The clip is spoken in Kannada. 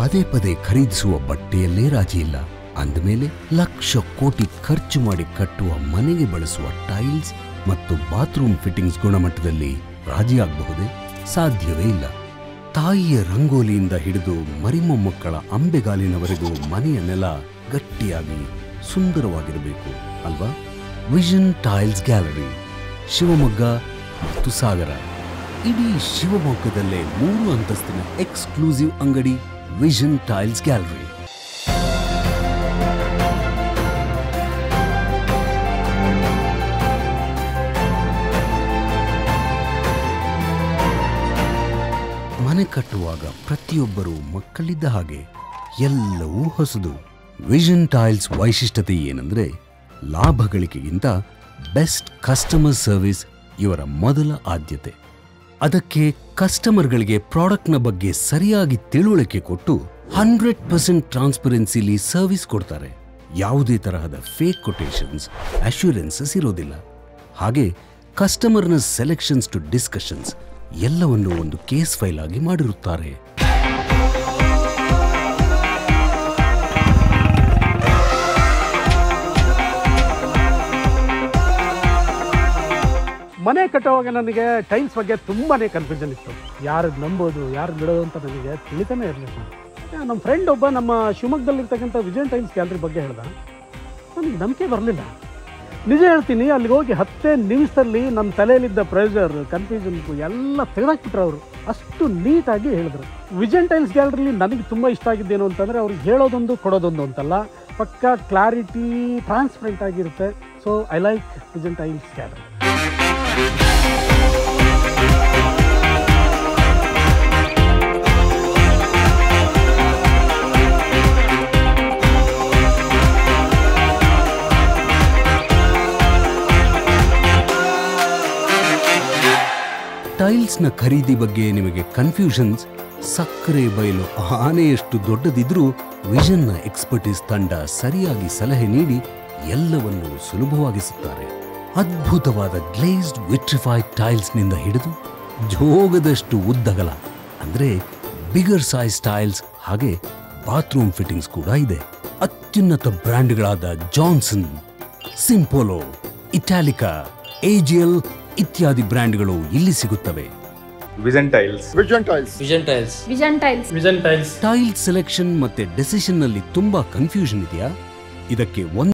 ಪದೇ ಪದೇ ಖರೀದಿಸುವ ಬಟ್ಟೆಯಲ್ಲೇ ರಾಜಿ ಇಲ್ಲ ಅಂದಮೇಲೆ ಲಕ್ಷ ಕೋಟಿ ಖರ್ಚು ಮಾಡಿ ಕಟ್ಟುವ ಮನೆಗೆ ಬಳಸುವ ಟೈಲ್ಸ್ ಮತ್ತು ಬಾತ್ರೂಮ್ ಫಿಟ್ಟಿಂಗ್ಸ್ ಗುಣಮಟ್ಟದಲ್ಲಿ ರಾಜಿಯಾಗಬಹುದೇ ಸಾಧ್ಯವೇ ಇಲ್ಲ ತಾಯಿಯ ರಂಗೋಲಿಯಿಂದ ಹಿಡಿದು ಮರಿಮೊಮ್ಮಕ್ಕಳ ಅಂಬೆಗಾಲಿನವರೆಗೂ ಮನೆಯ ನೆಲ ಗಟ್ಟಿಯಾಗಿ ಸುಂದರವಾಗಿರಬೇಕು ಅಲ್ವಾ ವಿಷನ್ ಟೈಲ್ಸ್ ಗ್ಯಾಲರಿ ಶಿವಮೊಗ್ಗ ಮತ್ತು ಸಾಗರ ಇಡೀ ಶಿವಮೊಗ್ಗದಲ್ಲೇ ಮೂರು ಅಂತಸ್ತಿನ ಎಕ್ಸ್ಕ್ಲೂಸಿವ್ ಅಂಗಡಿ ವಿಷನ್ ಟೈಲ್ಸ್ ಗ್ಯಾಲರಿ ಮನೆ ಕಟ್ಟುವಾಗ ಪ್ರತಿಯೊಬ್ಬರೂ ಮಕ್ಕಳಿದ್ದ ಹಾಗೆ ಎಲ್ಲವೂ ಹೊಸದು ವಿಷನ್ ಟೈಲ್ಸ್ ವೈಶಿಷ್ಟ್ಯತೆ ಏನಂದ್ರೆ ಲಾಭ ಗಳಿಕೆಗಿಂತ ಬೆಸ್ಟ್ ಕಸ್ಟಮರ್ ಸರ್ವಿಸ್ ಇವರ ಮೊದಲ ಆದ್ಯತೆ ಅದಕ್ಕೆ ಕಸ್ಟಮರ್ಗಳಿಗೆ ಪ್ರಾಡಕ್ಟ್ನ ಬಗ್ಗೆ ಸರಿಯಾಗಿ ತಿಳುವಳಿಕೆ ಕೊಟ್ಟು ಹಂಡ್ರೆಡ್ ಪರ್ಸೆಂಟ್ ಟ್ರಾನ್ಸ್ಪರೆನ್ಸಿಲಿ ಸರ್ವಿಸ್ ಕೊಡ್ತಾರೆ ಯಾವುದೇ ತರಹದ ಫೇಕ್ ಕೊಟೇಶನ್ಸ್ ಅಶ್ಯೂರೆನ್ಸಸ್ ಇರೋದಿಲ್ಲ ಹಾಗೆ ಕಸ್ಟಮರ್ನ ಸೆಲೆಕ್ಷನ್ಸ್ ಟು ಡಿಸ್ಕಷನ್ಸ್ ಎಲ್ಲವನ್ನು ಒಂದು ಕೇಸ್ ಫೈಲ್ ಆಗಿ ಮಾಡಿರುತ್ತಾರೆ ಮನೆ ಕಟ್ಟುವಾಗ ನನಗೆ ಟೈಲ್ಸ್ ಬಗ್ಗೆ ತುಂಬಾನೇ ಕನ್ಫ್ಯೂಷನ್ ಇತ್ತು ಯಾರು ನಂಬೋದು ಯಾರು ಬಿಡೋದು ಅಂತ ನನಗೆ ತಿಳಿತಾನೆ ಇರಲಿಲ್ಲ ನಮ್ಮ ಫ್ರೆಂಡ್ ಒಬ್ಬ ನಮ್ಮ ಶಿವಮೊಗ್ಗದಲ್ಲಿರ್ತಕ್ಕಂಥ ವಿಜಯನ್ ಟೈಲ್ಸ್ ಗ್ಯಾಲರಿ ಬಗ್ಗೆ ಹೇಳ್ದ ನನಗೆ ನಂಬಿಕೆ ಬರಲಿಲ್ಲ ನಿಜ ಹೇಳ್ತೀನಿ ಅಲ್ಲಿಗೆ ಹೋಗಿ ಹತ್ತೇ ನಿಮಿಷದಲ್ಲಿ ನನ್ನ ತಲೆಯಲ್ಲಿದ್ದ ಪ್ರೆಷರ್ ಕನ್ಫ್ಯೂಷನ್ ಎಲ್ಲ ತೆಗೆದಾಕ್ಬಿಟ್ರು ಅವರು ಅಷ್ಟು ನೀಟಾಗಿ ಹೇಳಿದ್ರು ವಿಜಯನ್ ಟೈಲ್ಸ್ ಗ್ಯಾಲರಿಲಿ ನನಗೆ ತುಂಬ ಇಷ್ಟ ಆಗಿದ್ದೇನು ಅಂತಂದರೆ ಅವ್ರಿಗೆ ಹೇಳೋದೊಂದು ಕೊಡೋದೊಂದು ಅಂತಲ್ಲ ಪಕ್ಕ ಕ್ಲಾರಿಟಿ ಟ್ರಾನ್ಸ್ಪರೆಂಟ್ ಆಗಿರುತ್ತೆ so I like Vijayan tiles gallery ಟೈಲ್ಸ್ನ ಖರೀದಿ ಬಗ್ಗೆ ನಿಮಗೆ ಕನ್ಫ್ಯೂಷನ್ಸ್ ಸಕ್ಕರೆ ಬಯಲು ಆನೆಯಷ್ಟು ದೊಡ್ಡದಿದ್ರೂ ವಿಷನ್ನ ಎಕ್ಸ್ಪರ್ಟೀಸ್ ತಂಡ ಸರಿಯಾಗಿ ಸಲಹೆ ನೀಡಿ ಎಲ್ಲವನ್ನು ಸುಲಭವಾಗಿಸುತ್ತಾರೆ ಅದ್ಭುತವಾದ ಗ್ಲೇಸ್ಡ್ ವಿಟ್ರಿಫೈಡ್ ಟೈಲ್ಸ್ನಿಂದ ಹಿಡಿದು ಜೋಗದಷ್ಟು ಉದ್ದಗಲ ಅಂದ್ರೆ ಬಿಗರ್ ಸೈಜ್ ಟೈಲ್ಸ್ ಹಾಗೆ ಬಾತ್ರೂಮ್ ಫಿಟ್ಟಿಂಗ್ಸ್ ಕೂಡ ಇದೆ ಅತ್ಯುನ್ನತ ಬ್ರ್ಯಾಂಡ್ಗಳಾದ ಜಾನ್ಸನ್ ಸಿಂಪೋಲೋ ಇಟಾಲಿಕಾ ಏಜಿಯಲ್ ಇತ್ಯಾದಿ ಬ್ರ್ಯಾಂಡ್ಗಳು ಇಲ್ಲಿ ಸಿಗುತ್ತವೆ vision tiles vision tiles vision tiles vision tiles vision tiles tile selection ಮತ್ತೆ ಡೆಸಿಷನ್ ನಲ್ಲಿ ತುಂಬಾ ಕನ್ಫ್ಯೂಷನ್ ಇದೆಯಾ ಇದಕ್ಕೆ ಒಂದು